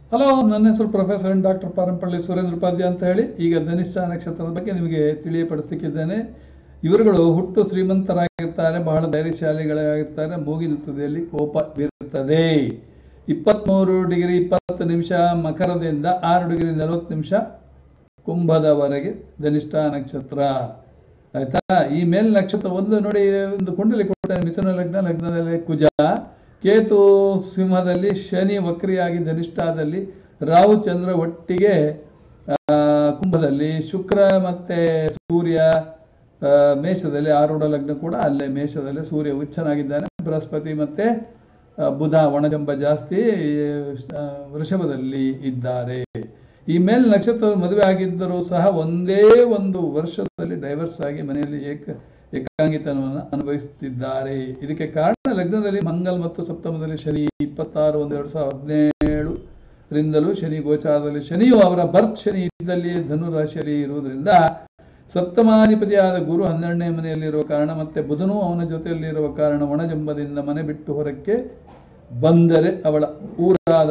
Hello ನನ್ನ ಹೆಸರು professor doctor Parampalli Surendra Upadhya ಅಂತ ಹೇಳಿ ಈಗ ಧನಿಷ್ಠ ನಕ್ಷತ್ರದ ಬಗ್ಗೆ ನಿಮಗೆ ತಿಳಿಯಪಡಿಸಲಿಕ್ಕಿದ್ದೇನೆ ಇವರುಗಳು ಹುಟ್ಟು ಶ್ರೀಮಂತರಾಗಿರ್ತಾರೆ ಬಹಳ ಧೈರ್ಯಶಾಲಿಗಳಾಗಿರ್ತಾರೆ ಮೂಗಿನ ತುದಿಯಲ್ಲಿ ಕೋಪ ಬೀರುತ್ತದೆ ಇಪ್ಪತ್ತ್ಮೂರು ಡಿಗ್ರಿ ಇಪ್ಪತ್ತು ನಿಮಿಷ ಮಕರದಿಂದ ಆರು ಡಿಗ್ರಿ ನಲವತ್ತು ನಿಮಿಷ ಕುಂಭದವರೆಗೆ ಧನಿಷ್ಠ ನಕ್ಷತ್ರ ಆಯ್ತಾ ಈ ಮೇಲ್ ನಕ್ಷತ್ರ ಒಂದು ನೋಡಿ ಒಂದು ಕುಂಡಲಿ ಕೊಡ್ತಾನೆ ಮಿಥುನ ಲಗ್ನ ಲಗ್ನದಲ್ಲಿ ಕುಜ ಕೇತು ಸಿಂಹದಲ್ಲಿ ಶನಿ ವಕ್ರಿಯಾಗಿ ಧನಿಷ್ಠದಲ್ಲಿ ರಾಹು ಚಂದ್ರ ಒಟ್ಟಿಗೆ ಆ, ಕುಂಭದಲ್ಲಿ ಶುಕ್ರ ಮತ್ತೆ ಸೂರ್ಯ ಆ, ಮೇಷದಲ್ಲಿ ಆರೂಢ ಲಗ್ನ ಕೂಡ ಅಲ್ಲೇ ಮೇಷದಲ್ಲಿ ಸೂರ್ಯ ಉಚ್ಚನಾಗಿದ್ದಾನೆ ಬೃಹಸ್ಪತಿ ಮತ್ತೆ ಆ, ಬುಧ ಒಣಜಂಬ ಜಾಸ್ತಿ ಆ, ವೃಷಭದಲ್ಲಿ ಇದ್ದಾರೆ ಈ ಮೇಲ್ ನಕ್ಷತ್ರ ಮದುವೆ ಆಗಿದ್ದರೂ ಸಹ ಒಂದೇ ಒಂದು ವರ್ಷದಲ್ಲಿ ಡೈವರ್ಸ್ ಆಗಿ ಮನೆಯಲ್ಲಿ ಏಕ ಏಕಾಂಗಿತನವನ್ನು ಅನುಭವಿಸುತ್ತಿದ್ದಾರೆ ಇದಕ್ಕೆ ಕಾರಣ ಲಗ್ನದಲ್ಲಿ ಮಂಗಲ್ ಮತ್ತು ಸಪ್ತಮದಲ್ಲಿ ಶನಿ ಇಪ್ಪತ್ತಾರು ಒಂದು ಎರಡು ಸಾವಿರದ ಹದಿನೇಳು ರಿಂದಲೂ ಶನಿ ಗೋಚಾರದಲ್ಲಿ ಶನಿಯು ಅವರ ಬರ್ತ್ ಶನಿ ಇದ್ದಲ್ಲಿ ಧನು ರಾಶಿಯಲ್ಲಿ ಇರುವುದರಿಂದ ಸಪ್ತಮಾಧಿಪತಿಯಾದ ಗುರು ಹನ್ನೆರಡನೇ ಮನೆಯಲ್ಲಿರುವ ಕಾರಣ ಮತ್ತೆ ಬುಧನೂ ಅವನ ಜೊತೆಯಲ್ಲಿರುವ ಕಾರಣ ಒಣಜಂಬದಿಂದ ಮನೆ ಬಿಟ್ಟು ಹೊರಕ್ಕೆ ಬಂದರೆ ಅವಳ ಊರಾದ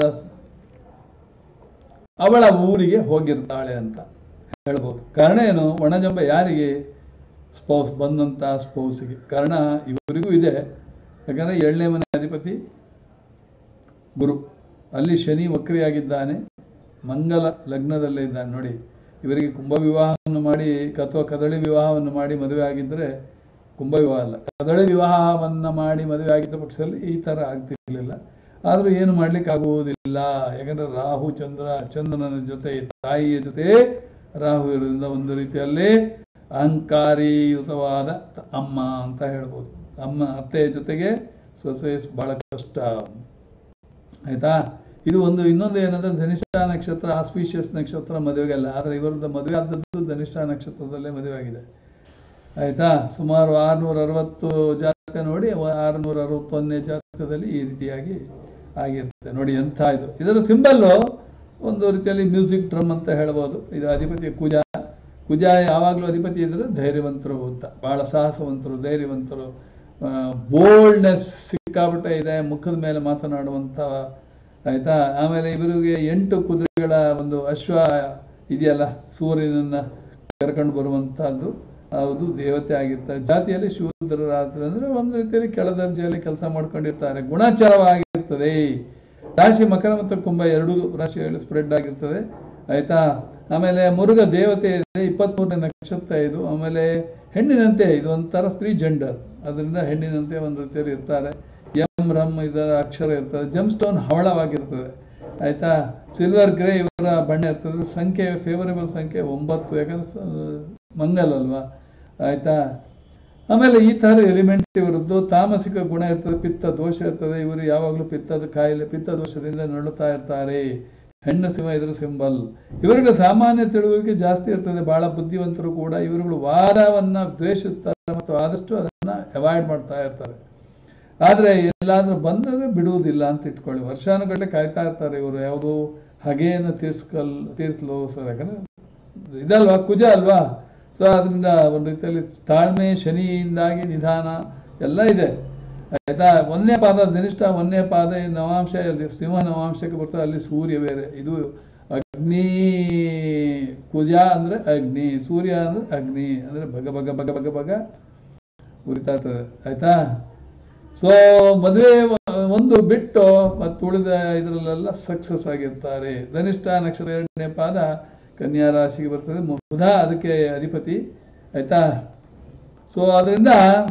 ಅವಳ ಊರಿಗೆ ಹೋಗಿರ್ತಾಳೆ ಅಂತ ಹೇಳ್ಬೋದು ಕಾರಣ ಏನು ಒಣಜಂಬ ಯಾರಿಗೆ ಸ್ಪೌಸ್ ಬಂದಂಥ ಸ್ಪೌಸಿಗೆ ಕಾರಣ ಇವರಿಗೂ ಇದೆ ಯಾಕಂದರೆ ಏಳನೇ ಮನೆ ಅಧಿಪತಿ ಗುರು ಅಲ್ಲಿ ಶನಿ ವಕ್ರಿಯಾಗಿದ್ದಾನೆ ಮಂಗಲ ಲಗ್ನದಲ್ಲೇ ಇದ್ದಾನೆ ನೋಡಿ ಇವರಿಗೆ ಕುಂಭ ವಿವಾಹವನ್ನು ಮಾಡಿ ಅಥವಾ ಕದಳಿ ವಿವಾಹವನ್ನು ಮಾಡಿ ಮದುವೆ ಆಗಿದ್ದರೆ ಕುಂಭ ವಿವಾಹ ಅಲ್ಲ ಕದಳಿ ವಿವಾಹವನ್ನು ಮಾಡಿ ಮದುವೆ ಆಗಿದ್ದ ಪಕ್ಷದಲ್ಲಿ ಈ ಥರ ಆಗ್ತಿರ್ಲಿಲ್ಲ ಆದರೂ ಏನು ಮಾಡ್ಲಿಕ್ಕೆ ಆಗುವುದಿಲ್ಲ ಯಾಕಂದ್ರೆ ರಾಹು ಚಂದ್ರ ಚಂದ್ರನ ಜೊತೆ ತಾಯಿಯ ಜೊತೆ ರಾಹು ಇರೋದ್ರಿಂದ ಒಂದು ರೀತಿಯಲ್ಲಿ ಅಹಂಕಾರಿಯುತವಾದ ತ- ಅಮ್ಮ ಅಂತ ಹೇಳ್ಬೋದು ಅಮ್ಮ ಅತ್ತೆಯ ಜೊತೆಗೆ ಸೊಸೆ ಬಹಳ ಕಷ್ಟ ಆಯ್ತಾ ಇದು ಒಂದು ಇನ್ನೊಂದು ಏನಂದ್ರೆ ಧನಿಷ್ಠ ನಕ್ಷತ್ರ ಆಸ್ಪೀಷಿಯಸ್ ನಕ್ಷತ್ರ ಮದುವೆಗಲ್ಲ ಆದರೆ ಇವರದ್ದು ಮದುವೆ ಆದದ್ದು ಧನಿಷ್ಠ ನಕ್ಷತ್ರದಲ್ಲೇ ಮದುವೆ ಆಗಿದೆ ಆಯ್ತಾ ಸುಮಾರು ಆರುನೂರ ಅರವತ್ತು ಜಾತಕ ನೋಡಿ ಆರುನೂರ ಅರವತ್ತೊಂದನೇ ಜಾತಕದಲ್ಲಿ ಈ ರೀತಿಯಾಗಿ ಆಗಿರುತ್ತೆ ನೋಡಿ ಎಂಥ ಇದು ಇದರ ಸಿಂಬಲ್ಲು ಒಂದು ರೀತಿಯಲ್ಲಿ ಮ್ಯೂಸಿಕ್ ಡ್ರಮ್ ಅಂತ ಹೇಳ್ಬೋದು ಇದು ಅಧಿಪತಿ ಕುಜ ಕುಜ ಯಾವಾಗಲೂ ಅಧಿಪತಿ ಇದ್ರೆ ಧೈರ್ಯವಂತರು ಅಂತ ಬಹಳ ಸಾಹಸವಂತರು ಧೈರ್ಯವಂತರು ಬೋಲ್ಡ್ನೆಸ್ ಸಿಕ್ಕಾಪಟ್ಟೆ ಇದೆ ಮುಖದ ಮೇಲೆ ಮಾತನಾಡುವಂಥ ಆಯ್ತಾ ಆಮೇಲೆ ಇವರಿಗೆ ಎಂಟು ಕುದುರೆಗಳ ಒಂದು ಅಶ್ವ ಇದೆಯಲ್ಲ ಸೂರ್ಯನನ್ನ ಕರ್ಕೊಂಡು ಬರುವಂತಹದ್ದು ಅದು ದೇವತೆ ಆಗಿರ್ತಾರೆ ಜಾತಿಯಲ್ಲಿ ಶೂದ್ರರಾದ್ರೆ ಅಂದ್ರೆ ಒಂದು ರೀತಿಯಲ್ಲಿ ಕೆಳ ದರ್ಜೆಯಲ್ಲಿ ಕೆಲಸ ಮಾಡ್ಕೊಂಡಿರ್ತಾರೆ ಗುಣಾಚಾರವಾಗಿರ್ತದೆ ರಾಶಿ ಮಕರ ಮತ್ತು ಕುಂಭ ಎರಡು ರಾಶಿಯಲ್ಲಿ ಸ್ಪ್ರೆಡ್ ಆಗಿರ್ತದೆ ಆಯ್ತಾ ಆಮೇಲೆ ಮುರುಘ ದೇವತೆ ಇದೆ ಇಪ್ಪತ್ಮೂರನೇ ನಕ್ಷತ್ರ ಇದು ಆಮೇಲೆ ಹೆಣ್ಣಿನಂತೆ ಇದು ಒಂಥರ ಸ್ತ್ರೀ ಜೆಂಡರ್ ಅದರಿಂದ ಹೆಣ್ಣಿನಂತೆ ಒಂದು ರೀತಿಯಲ್ಲಿ ಇರ್ತಾರೆ ಎಂ ರಮ್ ಇದರ ಅಕ್ಷರ ಇರ್ತದೆ ಜಮ್ ಸ್ಟೋನ್ ಹವಳವಾಗಿರ್ತದೆ ಆಯ್ತಾ ಸಿಲ್ವರ್ ಗ್ರೇ ಇವರ ಬಣ್ಣ ಇರ್ತದೆ ಸಂಖ್ಯೆ ಫೇವರೇಬಲ್ ಸಂಖ್ಯೆ ಒಂಬತ್ತು ಯಾಕಂದ್ರೆ ಸ- ಮಂಗಲ್ ಅಲ್ವಾ ಆಯ್ತಾ ಆಮೇಲೆ ಈ ಥರ ಎಲಿಮೆಂಟ್ ಇವರದ್ದು ತಾಮಸಿಕ ಗುಣ ಇರ್ತದೆ ಪಿತ್ತ ದೋಷ ಇರ್ತದೆ ಇವರು ಯಾವಾಗಲೂ ಪಿತ್ತದ ಕಾಯಿಲೆ ಪಿತ್ತ ದೋಷದಿಂದ ನರಳುತ್ತಾ ಇರ್ತಾರೆ ಹೆಣ್ಣು ಸಿಂಹ ಇದ್ರ ಸಿಂಬಲ್ ಇವರಿಗೆ ಸಾಮಾನ್ಯ ತಿಳುವಳಿಕೆ ಜಾಸ್ತಿ ಇರ್ತದೆ ಬಹಳ ಬುದ್ಧಿವಂತರು ಕೂಡ ಇವರುಗಳು ವಾರವನ್ನ ದ್ವೇಷಿಸ್ತಾರೆ ಮತ್ತು ಆದಷ್ಟು ಅದನ್ನ ಅವಾಯ್ಡ್ ಮಾಡ್ತಾ ಇರ್ತಾರೆ ಆದ್ರೆ ಎಲ್ಲಾದ್ರೂ ಬಂದ್ರೆ ಬಿಡುವುದಿಲ್ಲ ಅಂತ ಇಟ್ಕೊಳ್ಳಿ ವರ್ಷಾನುಗಟ್ಟಲೆ ಕಾಯ್ತಾ ಇರ್ತಾರೆ ಇವರು ಯಾವುದು ಹಗೆಯನ್ನು ತೀರ್ಸ್ಕಲ್ ತೀರ್ಸ್ಲು ಸರ್ ಯಾಕಂದ್ರೆ ಇದಲ್ವಾ ಕುಜ ಅಲ್ವಾ ಸೊ ಅದರಿಂದ ಒಂದು ರೀತಿಯಲ್ಲಿ ತಾಳ್ಮೆ ಶನಿಯಿಂದಾಗಿ ನಿಧಾನ ಎಲ್ಲ ಇದೆ ಆಯ್ತಾ ಒಂದನೇ ಪಾದ ಧನಿಷ್ಠ ಒಂದನೇ ಪಾದ ಈ ನವಾಂಶ ಇಲ್ಲಿ ಸಿಂಹ ನವಾಂಶಕ್ಕೆ ಬರ್ತದೆ ಅಲ್ಲಿ ಸೂರ್ಯ ಬೇರೆ ಇದು ಅಗ್ನಿ ಕುಜ ಅಂದ್ರೆ ಅಗ್ನಿ ಸೂರ್ಯ ಅಂದ್ರೆ ಅಗ್ನಿ ಅಂದ್ರೆ ಬಗ ಬಗ ಬಗ ಬಗ ಬಗ ಉರಿತಾ ಇರ್ತದೆ ಆಯ್ತಾ ಸೊ ಮದುವೆ ಒಂದು ಬಿಟ್ಟು ಮತ್ತು ಉಳಿದ ಇದರಲ್ಲೆಲ್ಲ ಸಕ್ಸಸ್ ಆಗಿರ್ತಾರೆ ಧನಿಷ್ಠ ನಕ್ಷತ್ರ ಎರಡನೇ ಪಾದ ಕನ್ಯಾ ರಾಶಿಗೆ ಬರ್ತದೆ ಬುಧ ಅದಕ್ಕೆ ಅಧಿಪತಿ ಆಯ್ತಾ ಸೊ ಅದರಿಂದ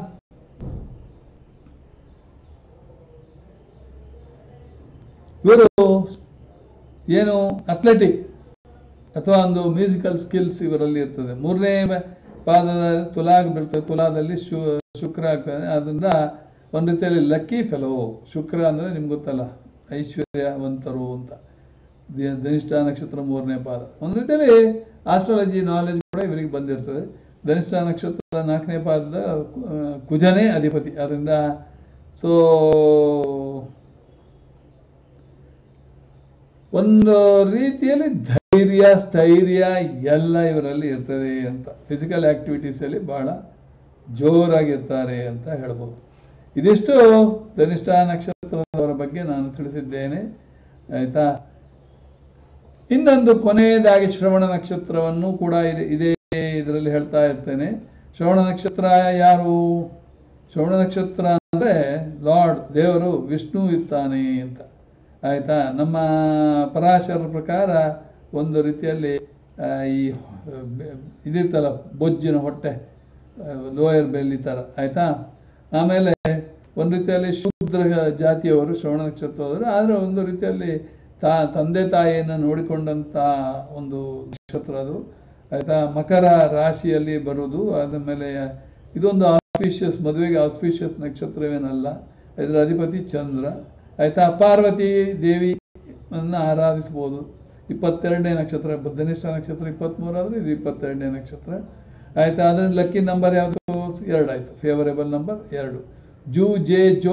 ಇವರು ಏನು ಅಥ್ಲೆಟಿಕ್ ಅಥವಾ ಒಂದು ಮ್ಯೂಸಿಕಲ್ ಸ್ಕಿಲ್ಸ್ ಇವರಲ್ಲಿ ಇರ್ತದೆ ಮೂರನೇ ಪಾದದ ತುಲಾಗ್ ಬೀಳ್ತದೆ ತುಲಾದಲ್ಲಿ ಶು ಶುಕ್ರ ಆಗ್ತದೆ ಅದರಿಂದ ಒಂದು ರೀತಿಯಲ್ಲಿ ಲಕ್ಕಿ ಫೆಲೋ ಶುಕ್ರ ಅಂದರೆ ನಿಮ್ಗೆ ಗೊತ್ತಲ್ಲ ಐಶ್ವರ್ಯವಂತರು ಅಂತ ದಿ- ಧನಿಷ್ಠ ನಕ್ಷತ್ರ ಮೂರನೇ ಪಾದ ಒಂದು ರೀತಿಯಲ್ಲಿ ಆಸ್ಟ್ರಾಲಜಿ ನಾಲೆಜ್ ಕೂಡ ಇವರಿಗೆ ಬಂದಿರ್ತದೆ ಧನಿಷ್ಠ ನಕ್ಷತ್ರದ ನಾಲ್ಕನೇ ಪಾದದ ಕು- ಆ, ಕುಜನೇ ಅಧಿಪತಿ ಅದರಿಂದ ಸೊ ಒಂದು ರೀತಿಯಲ್ಲಿ ಧೈರ್ಯ ಸ್ಥೈರ್ಯ ಎಲ್ಲ ಇವರಲ್ಲಿ ಇರ್ತದೆ ಅಂತ ಫಿಸಿಕಲ್ ಆಕ್ಟಿವಿಟೀಸಲ್ಲಿ ಬಹಳ ಜೋರಾಗಿರ್ತಾರೆ ಅಂತ ಹೇಳ್ಬೋದು ಇದಿಷ್ಟು ಧನಿಷ್ಠ ನಕ್ಷತ್ರದವರ ಬಗ್ಗೆ ನಾನು ತಿಳಿಸಿದ್ದೇನೆ ಆಯ್ತಾ ಇನ್ನೊಂದು ಕೊನೆಯದಾಗಿ ಶ್ರವಣ ನಕ್ಷತ್ರವನ್ನು ಕೂಡ ಇದೆ- ಇದೇ ಇದರಲ್ಲಿ ಹೇಳ್ತಾ ಇರ್ತೇನೆ ಶ್ರವಣ ನಕ್ಷತ್ರ ಯಾರು ಶ್ರವಣ ನಕ್ಷತ್ರ ಅಂದರೆ ಲಾರ್ಡ್ ದೇವರು ವಿಷ್ಣು ಇರ್ತಾನೆ ಅಂತ ಆಯ್ತಾ ನಮ್ಮ ಪರಾಶರ ಪ್ರಕಾರ ಒಂದು ರೀತಿಯಲ್ಲಿ ಆ, ಈ ಬೆ- ಇದಿರ್ತಲ್ಲ ಬೊಜ್ಜಿನ ಹೊಟ್ಟೆ ಲೋಯರ್ ಬೆಲ್ಲಿ ಥರ ಆಯ್ತಾ ಆಮೇಲೆ ಒಂದು ರೀತಿಯಲ್ಲಿ ಶೂದ್ರ ಜಾತಿಯವರು ಶ್ರವಣ ನಕ್ಷತ್ರದವರು ಆದರೆ ಒಂದು ರೀತಿಯಲ್ಲಿ ತಾ ತಂದೆ ತಾಯಿಯನ್ನು ನೋಡಿಕೊಂಡಂಥ ಒಂದು ನಕ್ಷತ್ರ ಅದು ಆಯ್ತಾ ಮಕರ ರಾಶಿಯಲ್ಲಿ ಬರುವುದು ಆದ ಮೇಲೆ ಇದೊಂದು ಆಸ್ಪೀಷಿಯಸ್ ಮದುವೆಗೆ ಆಸ್ಪೀಷಿಯಸ್ ನಕ್ಷತ್ರವೇನಲ್ಲ ಇದರ ಅಧಿಪತಿ ಚಂದ್ರ ಆಯ್ತಾ ಪಾರ್ವತಿ ದೇವಿಯನ್ನು ಆರಾಧಿಸ್ಬೋದು ಇಪ್ಪತ್ತೆರಡನೇ ನಕ್ಷತ್ರ ಬುದ್ಧನಿಷ್ಠ ನಕ್ಷತ್ರ ಇಪ್ಪತ್ತ್ಮೂರು ಆದರೆ ಇದು ಇಪ್ಪತ್ತೆರಡನೇ ನಕ್ಷತ್ರ ಆಯ್ತಾ ಅದರ ಲಕ್ಕಿ ನಂಬರ್ ಯಾವುದು ಎರಡು ಆಯಿತು ಫೇವರೇಬಲ್ ನಂಬರ್ ಎರಡು ಜೂ ಜೆ ಜೋ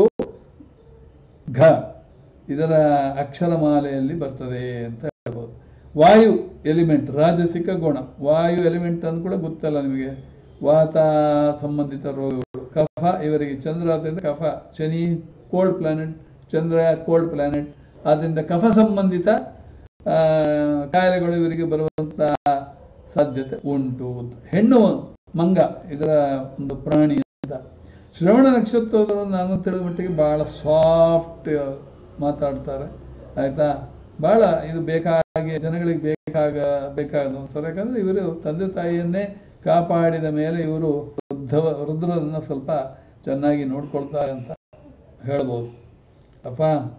ಘ ಇದರ ಅಕ್ಷರಮಾಲೆಯಲ್ಲಿ ಬರ್ತದೆ ಅಂತ ಹೇಳ್ಬೋದು ವಾಯು ಎಲಿಮೆಂಟ್ ರಾಜಸಿಕ ಗುಣ ವಾಯು ಎಲಿಮೆಂಟ್ ಅಂದ್ ಕೂಡ ಗೊತ್ತಲ್ಲ ನಿಮಗೆ ವಾತ ಸಂಬಂಧಿತ ರೋಗಗಳು ಕಫ ಇವರಿಗೆ ಚಂದ್ರ ಆದ್ದರಿಂದ ಕಫ Shani cold planet Chandra cold planet ಆದ್ದರಿಂದ ಕಫ ಸಂಬಂಧಿತ ಆ, ಕಾಯಿಲೆಗಳು ಇವರಿಗೆ ಬರುವಂತ ಸಾಧ್ಯತೆ ಉಂಟು ಅಂತ. ಹೆಣ್ಣು ಮಂಗ ಇದರ ಒಂದು ಪ್ರಾಣಿ ಅಂತ ಶ್ರವಣ ನಕ್ಷತ್ರದವರು ನಾನು ತಿಳಿದ ಮಟ್ಟಿಗೆ ಬಹಳ ಸಾಫ್ಟ್ ಮಾತಾಡ್ತಾರೆ ಆಯ್ತಾ ಬಹಳ ಇದು ಬೇಕಾಗಿ ಜನಗಳಿಗೆ ಬೇಕಾಗ ಬೇಕಾದ ಒಂದ್ಸಲ ಯಾಕಂದ್ರೆ ಇವರು ತಂದೆ ತಾಯಿಯನ್ನೇ ಕಾಪಾಡಿದ ಮೇಲೆ ಇವರು ವೃದ್ಧ ವೃದ್ಧರನ್ನ ಸ್ವಲ್ಪ ಚೆನ್ನಾಗಿ ನೋಡ್ಕೊಳ್ತಾರೆ ಅಂತ ಹೇಳ್ಬೋದು ಅಪ್ಪ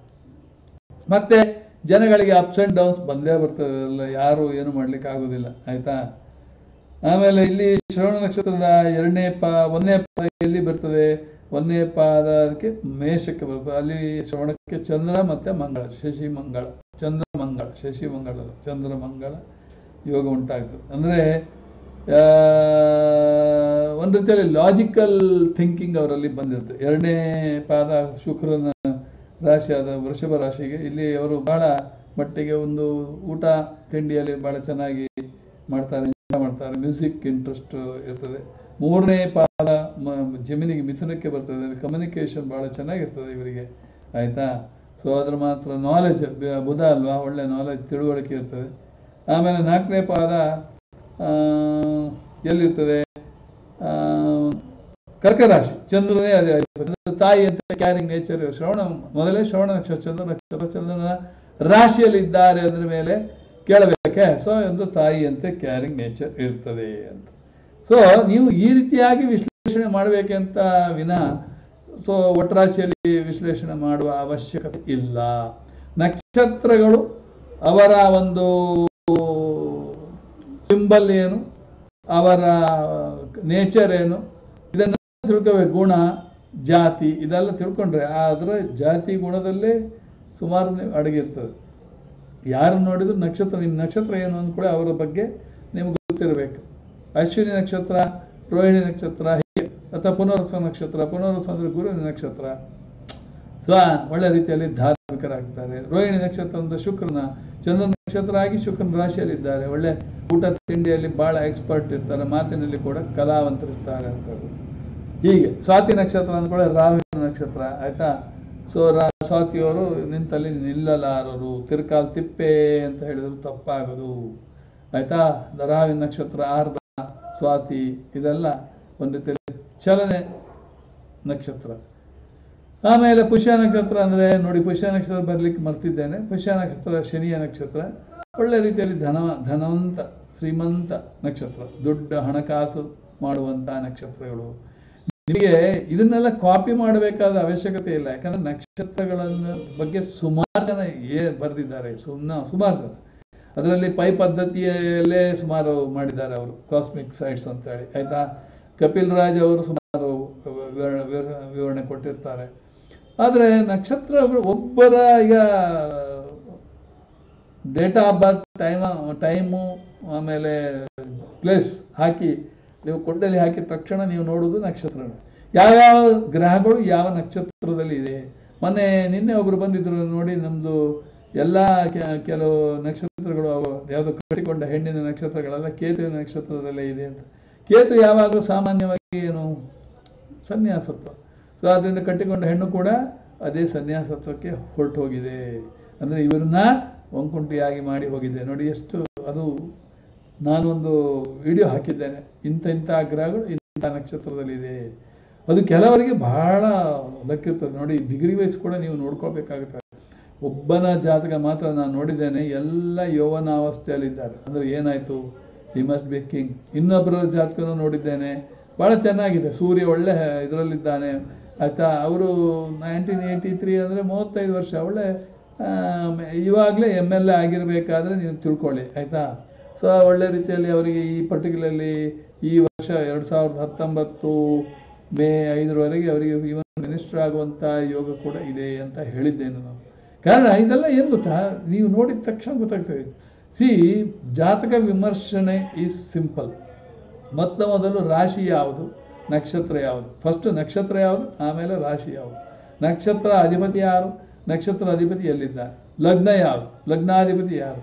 ಮತ್ತೆ ಜನಗಳಿಗೆ ಅಪ್ಸ್ ಆ್ಯಂಡ್ ಡೌನ್ಸ್ ಬಂದೇ ಬರ್ತದೆ ಅಲ್ಲ ಯಾರು ಏನು ಮಾಡ್ಲಿಕ್ಕೆ ಆಗೋದಿಲ್ಲ ಆಯ್ತಾ ಆಮೇಲೆ ಇಲ್ಲಿ ಶ್ರವಣ ನಕ್ಷತ್ರದ ಎರಡನೇ ಪಾ ಒಂದನೇ ಪಾದ ಎಲ್ಲಿ ಬರ್ತದೆ ಒಂದನೇ ಪಾದಕ್ಕೆ ಮೇಷಕ್ಕೆ ಬರ್ತದೆ ಅಲ್ಲಿ ಶ್ರವಣಕ್ಕೆ ಚಂದ್ರ ಮತ್ತೆ ಮಂಗಳ ಶಶಿ ಮಂಗಳ ಚಂದ್ರ ಮಂಗಳ ಶಶಿ ಮಂಗಳ ಅಲ್ಲ, ಚಂದ್ರ ಮಂಗಳ ಯೋಗ ಉಂಟಾಗ್ತದೆ ಅಂದ್ರೆ ಆ, ಒಂದು ರೀತಿಯಲ್ಲಿ ಲಾಜಿಕಲ್ ಥಿಂಕಿಂಗ್ ಅವರಲ್ಲಿ ಬಂದಿರುತ್ತೆ ಎರಡನೇ ಪಾದ ಶುಕ್ರನ ರಾಶಿಯಾದ ವೃಷಭ ರಾಶಿಗೆ ಇಲ್ಲಿ ಅವರು ಬಹಳ ಮಟ್ಟಿಗೆ ಒಂದು ಊಟ ತಿಂಡಿಯಲ್ಲಿ ಬಹಳ ಚೆನ್ನಾಗಿ ಮಾಡ್ತಾರೆ enjoy ಮಾಡ್ತಾರೆ ಮ್ಯೂಸಿಕ್ ಇಂಟ್ರೆಸ್ಟ್ ಇರ್ತದೆ ಮೂರನೇ ಪಾದ ಮ- ಜಮೀನಿಗೆ ಮಿಥುನಕ್ಕೆ ಬರ್ತದೆ ಕಮ್ಯುನಿಕೇಶನ್ ಬಹಳ ಚೆನ್ನಾಗಿರ್ತದೆ ಇವರಿಗೆ ಆಯ್ತಾ ಸೊ ಅದ್ರ ಮಾತ್ರ ನಾಲೆಜ್ ಬುಧ ಅಲ್ವಾ ಒಳ್ಳೆ ನಾಲೆಜ್ ತಿಳುವಳಿಕೆ ಇರ್ತದೆ ಆಮೇಲೆ ನಾಲ್ಕನೇ ಪಾದ ಆ, ಎಲ್ಲಿರ್ತದೆ ಆ, ಕರ್ಕ ರಾಶಿ ಚಂದ್ರನೇ ಅದೇ ಅಧಿಪತಿ. ತಾಯಿ ಅಂತ ಕ್ಯಾರಿಂಗ್ ನೇಚರ್ ಶ್ರವಣ ಮೊದಲೇ ಶ್ರವಣ ನಕ್ಷತ್ರ ಚಂದ್ರ ನಕ್ಷತ್ರ ಚಂದ್ರನ ರಾಶಿಯಲ್ಲಿ ಇದ್ದಾರೆ ಅದ್ರ ಮೇಲೆ ಕೇಳಬೇಕೆ ಸೊ ಒಂದು ತಾಯಿ ಅಂತ ಕ್ಯಾರಿಂಗ್ ನೇಚರ್ ಇರ್ತದೆ ಅಂತ ಸೊ ನೀವು ಈ ರೀತಿಯಾಗಿ ವಿಶ್ಲೇಷಣೆ ಮಾಡಬೇಕಂತ ವಿನ ಸೊ ಒಟ್ಟರಾಶಿಯಲ್ಲಿ ವಿಶ್ಲೇಷಣೆ ಮಾಡುವ ಅವಶ್ಯಕತೆ ಇಲ್ಲ ನಕ್ಷತ್ರಗಳು ಅವರ ಒಂದು ಸಿಂಬಲ್ ಏನು ಅವರ ನೇಚರ್ ಏನು ಇದನ್ನ ತಿಳ್ಕೋಬೇಕು ಗುಣ ಜಾತಿ ಇದೆಲ್ಲ ತಿಳ್ಕೊಂಡ್ರೆ ಅದರ ಜಾತಿ ಗುಣದಲ್ಲೇ ಸುಮಾರು ಅಡಗಿರ್ತದೆ ಯಾರು ನೋಡಿದ್ರು ನಕ್ಷತ್ರ ನಿಮ್ಮ ನಕ್ಷತ್ರ ಏನು ಅಂದ ಕೂಡ ಅವರ ಬಗ್ಗೆ ನಿಮ್ಗೆ ಗೊತ್ತಿರಬೇಕು ಅಶ್ವಿನಿ ನಕ್ಷತ್ರ ರೋಹಿಣಿ ನಕ್ಷತ್ರ ಹೀಗೆ ಅಥವಾ ಪುನರ್ವಸ ನಕ್ಷತ್ರ ಪುನರ್ವಸ ಅಂದ್ರೆ ಗುರುವಿನ ನಕ್ಷತ್ರ ಸೊ ಒಳ್ಳೆ ರೀತಿಯಲ್ಲಿ ಧಾರ್ಮಿಕರಾಗ್ತಾರೆ ರೋಹಿಣಿ ನಕ್ಷತ್ರ ಅಂತ ಶುಕ್ರನ ಚಂದ್ರ ನಕ್ಷತ್ರ ಆಗಿ ಶುಕ್ರನ ರಾಶಿಯಲ್ಲಿದ್ದಾರೆ ಒಳ್ಳೆ ಊಟ ತಿಂಡಿಯಲ್ಲಿ ಬಹಳ ಎಕ್ಸ್ಪರ್ಟ್ ಇರ್ತಾರೆ ಮಾತಿನಲ್ಲಿ ಕೂಡ ಕಲಾವಂತರಿರ್ತಾರೆ ಅಂತ ಹೇಳ್ಬೋದು. ಹೀಗೆ ಸ್ವಾತಿ ನಕ್ಷತ್ರ ಅಂದ್ಕೊಳ್ಳೆ ರಾಹುವಿನ ನಕ್ಷತ್ರ ಆಯ್ತಾ ಸೊ ರಾ ಸ್ವಾತಿಯವರು ನಿಂತಲ್ಲಿ ನಿಲ್ಲಲಾರರು ತಿರ್ಕಾಲ್ ತಿಪ್ಪೆ ಅಂತ ಹೇಳಿದ್ರು ತಪ್ಪಾಗದು ಆಯ್ತಾ ದ ರಾಹುವಿನ ನಕ್ಷತ್ರ ಆರ್ಧ ಸ್ವಾತಿ ಇದೆಲ್ಲ ಒಂದು ರೀತಿಯಲ್ಲಿ ಚಲನೆ ನಕ್ಷತ್ರ ಆಮೇಲೆ ಪುಷ್ಯ ನಕ್ಷತ್ರ ಅಂದ್ರೆ ನೋಡಿ ಪುಷ್ಯ ನಕ್ಷತ್ರ ಬರ್ಲಿಕ್ಕೆ ಮರ್ತಿದ್ದೇನೆ ಪುಷ್ಯ ನಕ್ಷತ್ರ ಶನಿಯ ನಕ್ಷತ್ರ ಒಳ್ಳೆ ರೀತಿಯಲ್ಲಿ ಧನ ಧನವಂತ ಶ್ರೀಮಂತ ನಕ್ಷತ್ರ ದೊಡ್ಡ ಹಣಕಾಸು ಮಾಡುವಂತ ನಕ್ಷತ್ರಗಳು ನಿಮಗೆ ಇದನ್ನೆಲ್ಲ ಕಾಪಿ ಮಾಡಬೇಕಾದ ಅವಶ್ಯಕತೆ ಇಲ್ಲ ಯಾಕಂದ್ರೆ ನಕ್ಷತ್ರಗಳನ್ನ ಬಗ್ಗೆ ಸುಮಾರು ಜನ ಏ ಬರೆದಿದ್ದಾರೆ ಸುಮ್ಮನೆ ಸುಮಾರು ಜನ ಅದರಲ್ಲಿ ಪೈ ಪದ್ಧತಿಯಲ್ಲೇ ಸುಮಾರು ಮಾಡಿದ್ದಾರೆ ಅವರು ಕಾಸ್ಮಿಕ್ ಸೈಟ್ಸ್ ಅಂತ ಹೇಳಿ ಆಯ್ತಾ ಕಪಿಲ್ ರಾಜ್ ಅವರು ಸುಮಾರು ವಿವರ- ವಿವರ- ವಿವರಣೆ ಕೊಟ್ಟಿರ್ತಾರೆ ಆದರೆ ನಕ್ಷತ್ರಗಳು ಒಬ್ಬರ ಈಗ date of birth time time ಆಮೇಲೆ ಪ್ಲೇಸ್ ಹಾಕಿ ನೀವು ಕೊಂಡಲ್ಲಿ ಹಾಕಿದ ತಕ್ಷಣ ನೀವು ನೋಡುವುದು ನಕ್ಷತ್ರಗಳು ಯಾವ್ಯಾವ ಗ್ರಹಗಳು ಯಾವ ನಕ್ಷತ್ರದಲ್ಲಿ ಇದೆ ಮೊನ್ನೆ ನಿನ್ನೆ ಒಬ್ರು ಬಂದಿದ್ರು ನೋಡಿ ನಮ್ದು ಎಲ್ಲ ಕೆ- ಕೆಲವು ನಕ್ಷತ್ರಗಳು ಅವು ಯಾವುದು ಕಟ್ಟಿಕೊಂಡ ಹೆಣ್ಣಿನ ನಕ್ಷತ್ರಗಳೆಲ್ಲ ಕೇತುವಿನ ನಕ್ಷತ್ರದಲ್ಲೇ ಇದೆ ಅಂತ ಕೇತು ಯಾವಾಗಲೂ ಸಾಮಾನ್ಯವಾಗಿ ಏನು ಸನ್ಯಾಸತ್ವ ಸೊ ಅದರಿಂದ ಕಟ್ಟಿಕೊಂಡ ಹೆಣ್ಣು ಕೂಡ ಅದೇ ಸನ್ಯಾಸತ್ವಕ್ಕೆ ಹೊರಟು ಹೋಗಿದೆ ಅಂದರೆ ಇವರನ್ನ ಒಂಕುಂಟಿಯಾಗಿ ಮಾಡಿ ಹೋಗಿದೆ ನೋಡಿ ಎಷ್ಟು ಅದು ನಾನೊಂದು ವಿಡಿಯೋ ಹಾಕಿದ್ದೇನೆ ಇಂಥ ಇಂಥ ಗ್ರಹಗಳು ಇಂಥ ನಕ್ಷತ್ರದಲ್ಲಿದೆ ಅದು ಕೆಲವರಿಗೆ ಬಹಳ ಲಕ್ಕಿರ್ತದೆ ನೋಡಿ ಡಿಗ್ರಿ ವೈಸ್ ಕೂಡ ನೀವು ನೋಡ್ಕೊಳ್ಬೇಕಾಗುತ್ತೆ ಒಬ್ಬನ ಜಾತಕ ಮಾತ್ರ ನಾನು ನೋಡಿದ್ದೇನೆ ಎಲ್ಲ ಯೌವನಾವಸ್ಥೆಯಲ್ಲಿದ್ದಾರೆ ಅಂದರೆ ಏನಾಯಿತು ಈ ಮಸ್ಟ್ ಬಿ ಕಿಂಗ್ ಇನ್ನೊಬ್ಬರ ಜಾತಕನೂ ನೋಡಿದ್ದೇನೆ ಭಾಳ ಚೆನ್ನಾಗಿದೆ ಸೂರ್ಯ ಒಳ್ಳೆ ಇದರಲ್ಲಿದ್ದಾನೆ ಆಯಿತಾ ಅವರು ನೈನ್ಟೀನ್ ಏಯ್ಟಿ ತ್ರೀ ಅಂದರೆ ಮೂವತ್ತೈದು ವರ್ಷ ಒಳ್ಳೆ ಇವಾಗಲೇ ಎಮ್ ಎಲ್ ಎ ಆಗಿರಬೇಕಾದ್ರೆ ನೀವು ತಿಳ್ಕೊಳ್ಳಿ ಆಯಿತಾ ಸೊ ಒಳ್ಳೆ ರೀತಿಯಲ್ಲಿ ಅವರಿಗೆ ಈ ಪರ್ಟಿಕ್ಯುಲರ್ಲಿ ಈ ವರ್ಷ ಎರಡು ಸಾವಿರದ ಹತ್ತೊಂಬತ್ತು ಮೇ ಐದರವರೆಗೆ ಅವರಿಗೆ ಇವನ್ ಮಿನಿಸ್ಟರ್ ಆಗುವಂಥ ಯೋಗ ಕೂಡ ಇದೆ ಅಂತ ಹೇಳಿದ್ದೇನೆ ನಾನು ಕಾರಣ ಇದೆಲ್ಲ ಏನು ಗೊತ್ತಾ ನೀವು ನೋಡಿದ ತಕ್ಷಣ ಗೊತ್ತಾಗ್ತದೆ ಸಿ ಜಾತಕ ವಿಮರ್ಶನೆ ಈಸ್ ಸಿಂಪಲ್ ಮೊತ್ತ ಮೊದಲು ರಾಶಿ ಯಾವುದು ನಕ್ಷತ್ರ ಯಾವುದು ಫಸ್ಟ್ ನಕ್ಷತ್ರ ಯಾವುದು ಆಮೇಲೆ ರಾಶಿ ಯಾವುದು ನಕ್ಷತ್ರ ಅಧಿಪತಿ ಯಾರು ನಕ್ಷತ್ರ ಅಧಿಪತಿ ಎಲ್ಲಿದ್ದಾರೆ ಲಗ್ನ ಯಾವುದು ಲಗ್ನಾಧಿಪತಿ ಯಾರು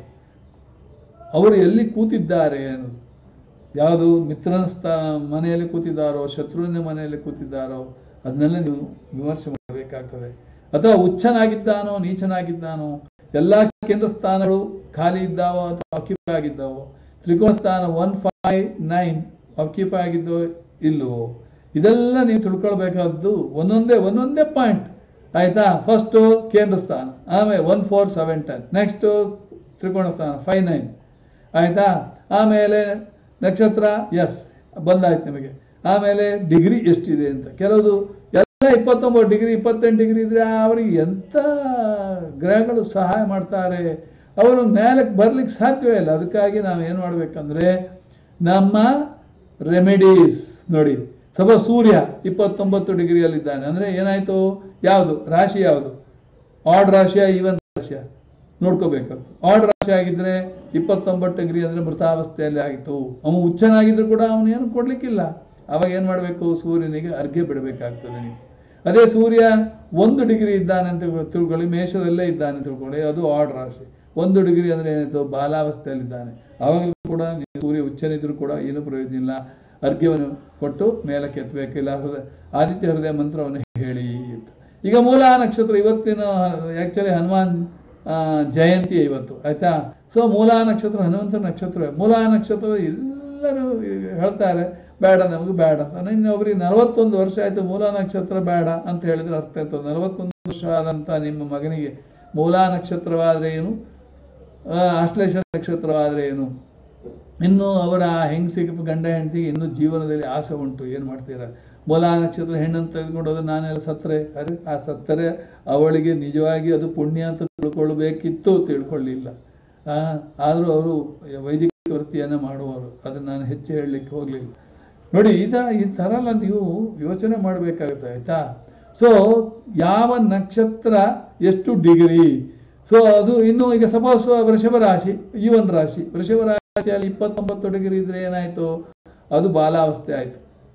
ಅವರು ಎಲ್ಲಿ ಕೂತಿದ್ದಾರೆ ಅನ್ನೋದು ಯಾವುದು ಮಿತ್ರನ ಸ್ಥಾ ಮನೆಯಲ್ಲಿ ಕೂತಿದ್ದಾರೋ ಶತ್ರುವಿನ ಮನೆಯಲ್ಲಿ ಕೂತಿದ್ದಾರೋ ಅದನ್ನೆಲ್ಲ ನೀವು ವಿಮರ್ಶೆ ಮಾಡಬೇಕಾಗ್ತದೆ ಅಥವಾ ಉಚ್ಚನಾಗಿದ್ದಾನೋ ನೀಚನಾಗಿದ್ದಾನೋ ಎಲ್ಲ ಕೇಂದ್ರ ಸ್ಥಾನಗಳು ಖಾಲಿ ಇದ್ದಾವೋ ಅಥವಾ ಆಕ್ಯುಪೈ ಆಗಿದ್ದಾವೋ ತ್ರಿಕೋಣ ಸ್ಥಾನ ಒನ್ ಫೈವ್ ನೈನ್ ಆಕ್ಯುಪೈ ಆಗಿದ್ದೋ ಇಲ್ಲವೋ ಇದೆಲ್ಲ ನೀವು ತಿಳ್ಕೊಳ್ಬೇಕಾದ್ದು ಒಂದೊಂದೇ ಒಂದೊಂದೇ ಪಾಯಿಂಟ್ ಆಯ್ತಾ ಫಸ್ಟು ಕೇಂದ್ರ ಸ್ಥಾನ ಆಮೇಲೆ one four seven ten next ತ್ರಿಕೋಣ ಸ್ಥಾನ ಫೈವ್ ನೈನ್ ಆಯಿತಾ ಆಮೇಲೆ ನಕ್ಷತ್ರ ಎಸ್ ಬಂದಾಯ್ತು ನಿಮಗೆ ಆಮೇಲೆ ಡಿಗ್ರಿ ಎಷ್ಟಿದೆ ಅಂತ ಕೆಲವುದು ಎಲ್ಲ ಇಪ್ಪತ್ತೊಂಬತ್ತು ಡಿಗ್ರಿ ಇಪ್ಪತ್ತೆಂಟು ಡಿಗ್ರಿ ಇದ್ರೆ ಅವರಿಗೆ ಎಂಥ ಗ್ರಹಗಳು ಸಹಾಯ ಮಾಡ್ತಾರೆ ಅವರು ಮೇಲಕ್ಕೆ ಬರ್ಲಿಕ್ಕೆ ಸಾಧ್ಯವೇ ಇಲ್ಲ ಅದಕ್ಕಾಗಿ ನಾವು ಏನು ಮಾಡಬೇಕಂದ್ರೆ ನಮ್ಮ ರೆಮಿಡೀಸ್ ನೋಡಿ ಸಪ ಸೂರ್ಯ ಇಪ್ಪತ್ತೊಂಬತ್ತು ಡಿಗ್ರಿಯಲ್ಲಿದ್ದಾನೆ ಅಂದರೆ ಏನಾಯಿತು ಯಾವುದು ರಾಶಿ ಯಾವುದು ಆಡ್ ರಾಶಿಯ ಈವನ್ ರಾಶಿಯ ನೋಡ್ಕೋಬೇಕಾಯ್ತು ಆಡ್ ರಾಶಿ ಆಗಿದ್ರೆ ಇಪ್ಪತ್ತೊಂಬತ್ತು ಡಿಗ್ರಿ ಅಂದರೆ ಮೃತಾವಸ್ಥೆಯಲ್ಲಿ ಆಗಿತ್ತು ಅವನು ಹುಚ್ಚನಾಗಿದ್ರು ಕೂಡ ಅವನು ಏನು ಕೊಡ್ಲಿಕ್ಕಿಲ್ಲ ಅವಾಗ ಏನು ಮಾಡಬೇಕು ಸೂರ್ಯನಿಗೆ ಅರ್ಘ್ಯ ಬಿಡಬೇಕಾಗ್ತದೆ ನೀವು ಅದೇ ಸೂರ್ಯ ಒಂದು ಡಿಗ್ರಿ ಇದ್ದಾನೆ ಅಂತ ತಿಳ್ಕೊಳ್ಳಿ ಮೇಷದಲ್ಲೇ ಇದ್ದಾನೆ ಅಂತ ತಿಳ್ಕೊಳ್ಳಿ ಅದು ಆಡ್ ರಾಶಿ ಒಂದು ಡಿಗ್ರಿ ಅಂದರೆ ಏನಾಯ್ತು ಬಾಲಾವಸ್ಥೆಯಲ್ಲಿದ್ದಾನೆ ಆವಾಗಲೂ ಕೂಡ ನೀವು ಸೂರ್ಯ ಉಚ್ಚನಿದ್ರು ಕೂಡ ಏನು ಪ್ರಯೋಜನ ಇಲ್ಲ ಅರ್ಘ್ಯವನ್ನು ಕೊಟ್ಟು ಮೇಲಕ್ಕೆ ಎತ್ತಬೇಕಿಲ್ಲ ಹೃದಯ ಆದಿತ್ಯ ಹೃದಯ ಮಂತ್ರವನ್ನು ಹೇಳಿ ಅಂತ ಈಗ ಮೂಲ ನಕ್ಷತ್ರ ಇವತ್ತಿನ ಆ್ಯಕ್ಚುಲಿ ಹನುಮಾನ್ ಆ, ಜಯಂತಿ ಇವತ್ತು ಆಯ್ತಾ ಸೊ ಮೂಲ ನಕ್ಷತ್ರ ಹನುಮಂತ ನಕ್ಷತ್ರ ಮೂಲ ನಕ್ಷತ್ರ ಎಲ್ಲರೂ ಹೇಳ್ತಾರೆ ಬೇಡ ನಮಗೆ ಬೇಡ ಅಂತ ಇನ್ನೊಬ್ರಿಗೆ ನಲವತ್ತೊಂದು ವರ್ಷ ಆಯಿತು ಮೂಲ ನಕ್ಷತ್ರ ಬೇಡ ಅಂತ ಹೇಳಿದ್ರೆ ಅರ್ಥ ಆಯ್ತು ನಲವತ್ತೊಂದು ವರ್ಷ ಆದಂಥ ನಿಮ್ಮ ಮಗನಿಗೆ ಮೂಲ ನಕ್ಷತ್ರವಾದರೆ ಏನು ಆ, ಆಶ್ಲೇಷ ನಕ್ಷತ್ರವಾದರೆ ಏನು ಇನ್ನು ಅವರ ಹೆಂಗಸಿಗೆ ಗಂಡ ಹೆಂಡತಿಗೆ ಇನ್ನೂ ಜೀವನದಲ್ಲಿ ಆಸೆ ಉಂಟು ಏನು ಮಾಡ್ತೀರಾ ಮೂಲ ನಕ್ಷತ್ರ ಹೆಣ್ಣನ್ನು ತೆಗೆದುಕೊಂಡು ಹೋದ್ರೆ ನಾನೆಲ್ಲ ಸತ್ತರೆ ಅರೆ ಆ ಸತ್ತರೆ ಅವಳಿಗೆ ನಿಜವಾಗಿ ಅದು ಪುಣ್ಯ ಅಂತ ತಿಳ್ಕೊಳ್ಬೇಕಿತ್ತು ತಿಳ್ಕೊಳ್ಳಿಲ್ಲ ಆ, ಆದರೂ ಅವರು ವೈದಿಕ ವೃತ್ತಿಯನ್ನು ಮಾಡುವವರು ಅದನ್ನು ನಾನು ಹೆಚ್ಚು ಹೇಳಲಿಕ್ಕೆ ಹೋಗಲಿಲ್ಲ ನೋಡಿ ಇದ ಈ ಥರ ಎಲ್ಲ ನೀವು ಯೋಚನೆ ಮಾಡಬೇಕಾಗುತ್ತೆ ಆಯ್ತಾ ಸೊ ಯಾವ ನಕ್ಷತ್ರ ಎಷ್ಟು ಡಿಗ್ರಿ ಸೊ ಅದು ಇನ್ನು ಈಗ ಸಪೋಸ್ ವೃಷಭ ರಾಶಿ ಈವನ್ ರಾಶಿ ವೃಷಭ ರಾಶಿಯಲ್ಲಿ ಇಪ್ಪತ್ತೊಂಬತ್ತು ಡಿಗ್ರಿ ಇದ್ರೆ ಏನಾಯ್ತು ಅದು ಬಾಲಾವಸ್ಥೆ ಆಯ್ತು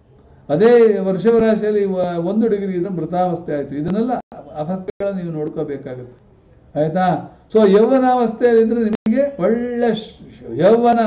ಅದೇ ವೃಷಭ ರಾಶಿಯಲ್ಲಿ ವ- ಒಂದು ಡಿಗ್ರಿ ಇದ್ರೆ ಮೃತಾವಸ್ಥೆ ಆಯ್ತು ಇದನ್ನೆಲ್ಲ ಅವಸ್ಥೆಗಳನ್ನ ನೀವು ನೋಡ್ಕೋಬೇಕಾಗುತ್ತೆ ಆಯ್ತಾ ಸೊ ಯೌವನಾವಸ್ಥೆಯಲ್ಲಿದ್ರೆ ನಿಮಗೆ ಒಳ್ಳೆ ಶ್- ಯೌವನ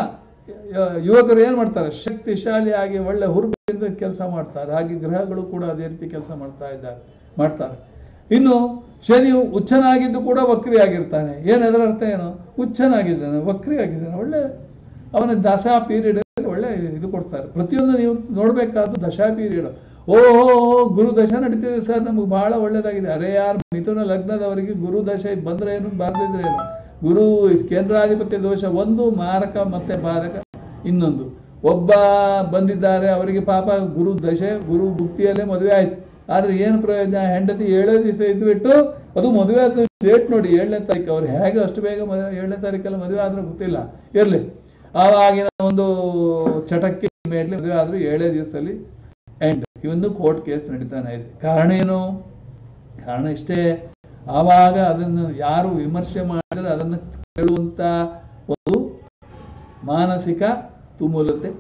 ಯ- ಯುವಕರು ಏನು ಮಾಡ್ತಾರೆ ಶಕ್ತಿಶಾಲಿಯಾಗಿ ಒಳ್ಳೆ ಹುರುಪಿನಿಂದ ಕೆಲಸ ಮಾಡ್ತಾರೆ ಹಾಗೆ ಗ್ರಹಗಳು ಕೂಡ ಅದೇ ರೀತಿ ಕೆಲಸ ಮಾಡ್ತಾ ಇದ್ದಾರೆ ಮಾಡ್ತಾರೆ ಇನ್ನು ಶನಿ ಉಚ್ಚನಾಗಿದ್ದು ಕೂಡ ವಕ್ರಿ ಆಗಿರ್ತಾನೆ ಏನು ಅದರ ಅರ್ಥ ಏನು ಉಚ್ಚನಾಗಿದ್ದಾನೆ ವಕ್ರಿ ಆಗಿದ್ದಾನೆ ಒಳ್ಳೆ ಅವನ ದಶಾ ಪೀರಿಯಡ್ ಒಳ್ಳೆ ಇದು ಕೊಡ್ತಾರೆ ಪ್ರತಿಯೊಂದು ನೀವು ನೋಡಬೇಕಾದ್ದು ದಶಾ ಪೀರಿಯಡ್ ಓಹೋ ಗುರು ದಶ ನಡೀತಿದೆ ಸರ್ ನಮಗೆ ಬಹಳ ಒಳ್ಳೇದಾಗಿದೆ ಅರೆ ಯಾರು ಮಿಥುನ ಲಗ್ನದವರಿಗೆ ಗುರು ದಶ ಬಂದ್ರೆ ಏನು ಬಾರದಿದ್ರೆ ಏನು ಗುರು ಕೇಂದ್ರಾಧಿಪತ್ಯ ದೋಷ ಒಂದು ಮಾರಕ ಮತ್ತೆ ಬಾಧಕ ಇನ್ನೊಂದು ಒಬ್ಬ ಬಂದಿದ್ದಾರೆ ಅವರಿಗೆ ಪಾಪ ಗುರು ದಶೆ ಗುರು ಭುಕ್ತಿಯಲ್ಲೇ ಮದುವೆ ಆಯ್ತು ಆದ್ರೆ ಏನು ಪ್ರಯೋಜನ ಹೆಂಡತಿ ಏಳೇ ದಿವಸ ಇದ್ಬಿಟ್ಟು ಅದು ಮದುವೆ ಆದ ಡೇಟ್ ನೋಡಿ ಏಳನೇ ತಾರೀಕು ಅವ್ರು ಹೇಗೆ ಅಷ್ಟು ಬೇಗ ಮದುವೆ ಏಳನೇ ತಾರೀಕಲ್ಲಿ ಮದುವೆ ಆದ್ರೂ ಗೊತ್ತಿಲ್ಲ ಇರಲಿ ಆವಾಗಿನ ಒಂದು ಚಟಕ್ಕೆ ಮೇಲೆ ಮದುವೆ ಆದ್ರೂ ಏಳೇ ದಿವಸದಲ್ಲಿ ಎಂಡ್ ಇವನ್ನು ಕೋರ್ಟ್ ಕೇಸ್ ನಡೀತಾನೆ ಇದೆ ಕಾರಣ ಏನು ಕಾರಣ ಇಷ್ಟೇ ಆವಾಗ ಅದನ್ನು ಯಾರು ವಿಮರ್ಶೆ ಮಾಡಿದ್ರೆ ಅದನ್ನು ಕೇಳುವಂತ ಒಂದು ಮಾನಸಿಕ ತುಮುಲತೆ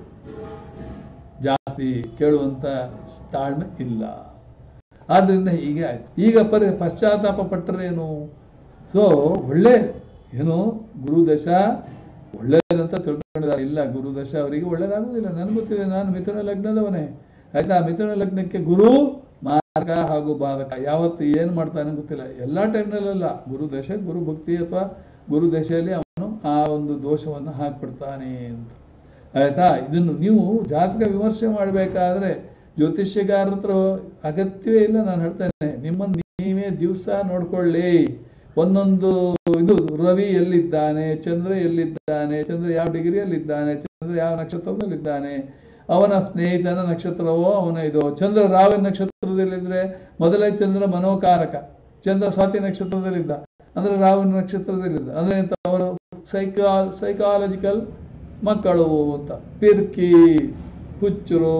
ಜಾಸ್ತಿ ಕೇಳುವಂತ ತಾಳ್ಮೆ ಇಲ್ಲ ಆದ್ರಿಂದ ಹೀಗೆ ಆಯ್ತು ಈಗ ಪರಿ ಪಶ್ಚಾತ್ತಾಪ ಪಟ್ಟರೇನು ಸೊ ಒಳ್ಳೆ ಏನು ಗುರುದಶ ಒಳ್ಳೇದಂತ ತಿಳ್ಕೊಂಡಿದ್ದಾರೆ ಇಲ್ಲ ಗುರುದಶ ಅವರಿಗೆ ಒಳ್ಳೇದಾಗುದಿಲ್ಲ ನನಗೆ ಗೊತ್ತಿದೆ ನಾನು ಮಿಥುನ ಲಗ್ನದವನೇ ಆಯ್ತಾ ಮಿಥುನ ಲಗ್ನಕ್ಕೆ ಗುರು ಮಾರ್ಗ ಹಾಗೂ ಬಾಧಕ ಯಾವತ್ತು ಏನು ಮಾಡ್ತಾನೆ ಗೊತ್ತಿಲ್ಲ ಎಲ್ಲ ಟೈಮ್ನಲ್ಲ ಗುರು ದಶೆ ಗುರು ಭಕ್ತಿ ಅಥವಾ ಗುರು ದಶೆಯಲ್ಲಿ ಅವನು ಆ ಒಂದು ದೋಷವನ್ನು ಹಾಕ್ಬಿಡ್ತಾನೆ ಅಂತ ಆಯ್ತಾ ಇದನ್ನು ನೀವು ಜಾತಕ ವಿಮರ್ಶೆ ಮಾಡಬೇಕಾದ್ರೆ ಜ್ಯೋತಿಷ್ಯಗಾರರ ಹತ್ರ ಅಗತ್ಯವೇ ಇಲ್ಲ ನಾನು ಹೇಳ್ತೇನೆ ನಿಮ್ಮನ್ನು ನೀವೇ ದಿವಸ ನೋಡ್ಕೊಳ್ಳಿ ಒಂದೊಂದು ಇದು ರವಿ ಎಲ್ಲಿದ್ದಾನೆ ಚಂದ್ರ ಎಲ್ಲಿದ್ದಾನೆ ಚಂದ್ರ ಯಾವ ಡಿಗ್ರಿಯಲ್ಲಿದ್ದಾನೆ ಚಂದ್ರ ಯಾವ ನಕ್ಷತ್ರದಲ್ಲಿದ್ದಾನೆ ಅವನ ಸ್ನೇಹಿತನ ನಕ್ಷತ್ರವೋ ಅವನ ಇದು ಚಂದ್ರ ರಾವ ನಕ್ಷತ್ರದಲ್ಲಿದ್ರೆ ಮೊದಲೇ ಚಂದ್ರ ಮನೋಕಾರಕ ಚಂದ್ರ ಸ್ವಾತಿ ನಕ್ಷತ್ರದಲ್ಲಿದ್ದ ಅಂದ್ರೆ ರಾವಣ ನಕ್ಷತ್ರದಲ್ಲಿದ್ದ ಅಂದ್ರೆ ಎಂತ ಅವರು ಸೈಕಾ ಸೈಕಾಲಜಿಕಲ್ ಮಕ್ಕಳು ಅಂತ ಪಿರ್ಕಿ ಹುಚ್ಚರು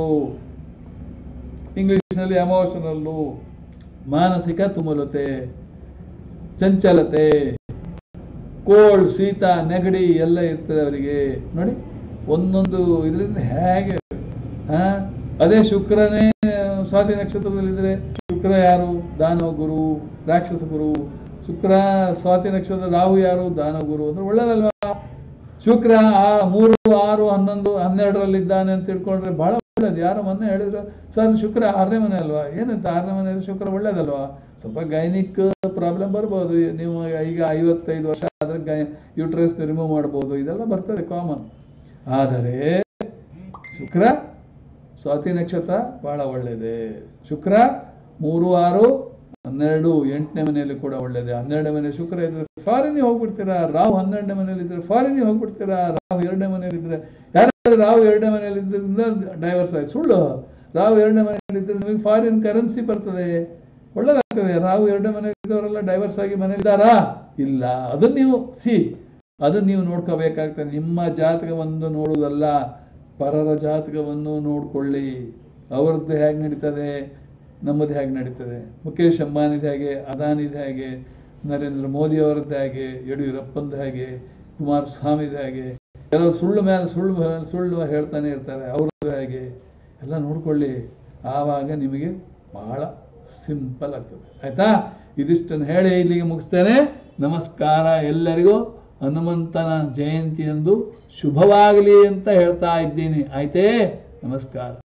ಇಂಗ್ಲಿಷ್ನಲ್ಲಿ ಎಮೋಷನಲ್ಲು ಮಾನಸಿಕ ತುಮುಲತೆ ಚಂಚಲತೆ ಕೋಲ್ಡ್ ಶೀತ ನೆಗಡಿ ಎಲ್ಲ ಇರ್ತದೆ ಅವರಿಗೆ ನೋಡಿ ಒಂದೊಂದು ಇದರಿಂದ ಹೇಗೆ ಆ ಅದೇ ಶುಕ್ರನೇ ಸ್ವಾತಿ ನಕ್ಷತ್ರದಲ್ಲಿದ್ರೆ ಶುಕ್ರ ಯಾರು ದಾನವ ಗುರು ರಾಕ್ಷಸ ಗುರು ಶುಕ್ರ ಸ್ವಾತಿ ನಕ್ಷತ್ರ ರಾಹು ಯಾರು ದಾನವ ಗುರು ಅಂದ್ರೆ ಒಳ್ಳೇದಲ್ವಾ ಶುಕ್ರ ಆ ಮೂರು ಆರು ಹನ್ನೊಂದು ಹನ್ನೆರಡರಲ್ಲಿದ್ದಾನೆ ಅಂತ ತಿಳ್ಕೊಂಡ್ರೆ ಬಹಳ ಒಳ್ಳೇದು ಯಾರೋ ಮೊನ್ನೆ ಹೇಳಿದ್ರು ಸರ್ ಶುಕ್ರ ಆರನೇ ಮನೆ ಅಲ್ವಾ ಏನಂತ ಆರನೇ ಮನೆಯಲ್ಲಿ ಶುಕ್ರ ಒಳ್ಳೇದಲ್ವಾ ಸ್ವಲ್ಪ ಗೈನಿಕ್ ಪ್ರಾಬ್ಲಮ್ ಬರ್ಬೋದು ನೀವು ಈಗ ಐವತ್ತೈದು ವರ್ಷ ಆದ್ರೆ ಗೈ ಯೂಟ್ರಸ್ ರಿಮೂವ್ ಮಾಡ್ಬೋದು ಇದೆಲ್ಲ ಬರ್ತದೆ ಕಾಮನ್ ಆದರೆ ಶುಕ್ರ ಸ್ವಾತಿ ನಕ್ಷತ್ರ ಬಹಳ ಒಳ್ಳೆಯದೇ ಶುಕ್ರ ಮೂರು ಆರು ಹನ್ನೆರಡು ಎಂಟನೇ ಮನೆಯಲ್ಲಿ ಕೂಡ ಒಳ್ಳೇದೆ ಹನ್ನೆರಡನೇ ಮನೆ ಶುಕ್ರ ಇದ್ರೆ ಫಾರಿನಿಗೆ ಹೋಗ್ಬಿಡ್ತೀರಾ ರಾಹು ಹನ್ನೆರಡನೇ ಮನೆಯಲ್ಲಿ ಇದ್ರೆ ಫಾರಿನಿಗೆ ಹೋಗ್ಬಿಡ್ತೀರಾ ರಾಹು ಎರಡನೇ ಮನೆಯಲ್ಲಿ ಇದ್ರೆ ಯಾರಾದ್ರೂ ರಾಹು ಎರಡನೇ ಮನೆಯಲ್ಲಿ ಇದ್ರಿಂದ ಡೈವರ್ಸ್ ಆಯ್ತು ಸುಳ್ಳು ರಾಹು ಎರಡನೇ ಮನೆಯಲ್ಲಿ ಇದ್ರೆ ನಿಮಗೆ ಫಾರಿನ್ ಕರೆನ್ಸಿ ಬರ್ತದೆ ಒಳ್ಳೇದಾಗ್ತದೆ ರಾಹು ಎರಡನೇ ಮನೆಯಲ್ಲಿ ಇದ್ದವರೆಲ್ಲ ಡೈವರ್ಸ್ ಆಗಿ ಮನೇಲಿ ಇದ್ದಾರಾ ಇಲ್ಲ ಅದನ್ನ ನೀವು ಸಿ ಅದನ್ನ ನೀವು ನೋಡ್ಕೋಬೇಕಾಗ್ತದೆ ನಿಮ್ಮ ಜಾತಕವನ್ನು ನೋಡುವುದಲ್ಲ ಪರರ ಜಾತಕವನ್ನು ನೋಡ್ಕೊಳ್ಳಿ ಅವ್ರದ್ದು ಹೇಗೆ ನಡೀತದೆ ನಮ್ಮದು ಹೇಗೆ ನಡೀತದೆ ಮುಖೇಶ್ ಅಂಬಾನಿದು ಹೇಗೆ ಅದಾನಿದು ಹೇಗೆ ನರೇಂದ್ರ ಮೋದಿ ಅವರದ್ದು ಹೇಗೆ ಯಡಿಯೂರಪ್ಪಂದು ಹೇಗೆ ಕುಮಾರಸ್ವಾಮಿದು ಹೇಗೆ ಕೆಲವರು ಸುಳ್ಳು ಮೇಲೆ ಸುಳ್ಳು ಮೇಲೆ ಸುಳ್ಳು ಹೇಳ್ತಾನೆ ಇರ್ತಾರೆ ಅವ್ರದ್ದು ಹೇಗೆ ಎಲ್ಲ ನೋಡ್ಕೊಳ್ಳಿ ಆವಾಗ ನಿಮಗೆ ಬಹಳ ಸಿಂಪಲ್ ಆಗ್ತದೆ ಆಯ್ತಾ ಇದಿಷ್ಟನ್ನು ಹೇಳಿ ಇಲ್ಲಿಗೆ ಮುಗಿಸ್ತೇನೆ ನಮಸ್ಕಾರ ಎಲ್ಲರಿಗೂ ಹನುಮಂತನ ಜಯಂತಿಯಂದು ಶುಭವಾಗಲಿ ಅಂತ ಹೇಳ್ತಾ ಇದ್ದೀನಿ ಆಯ್ತೇ ನಮಸ್ಕಾರ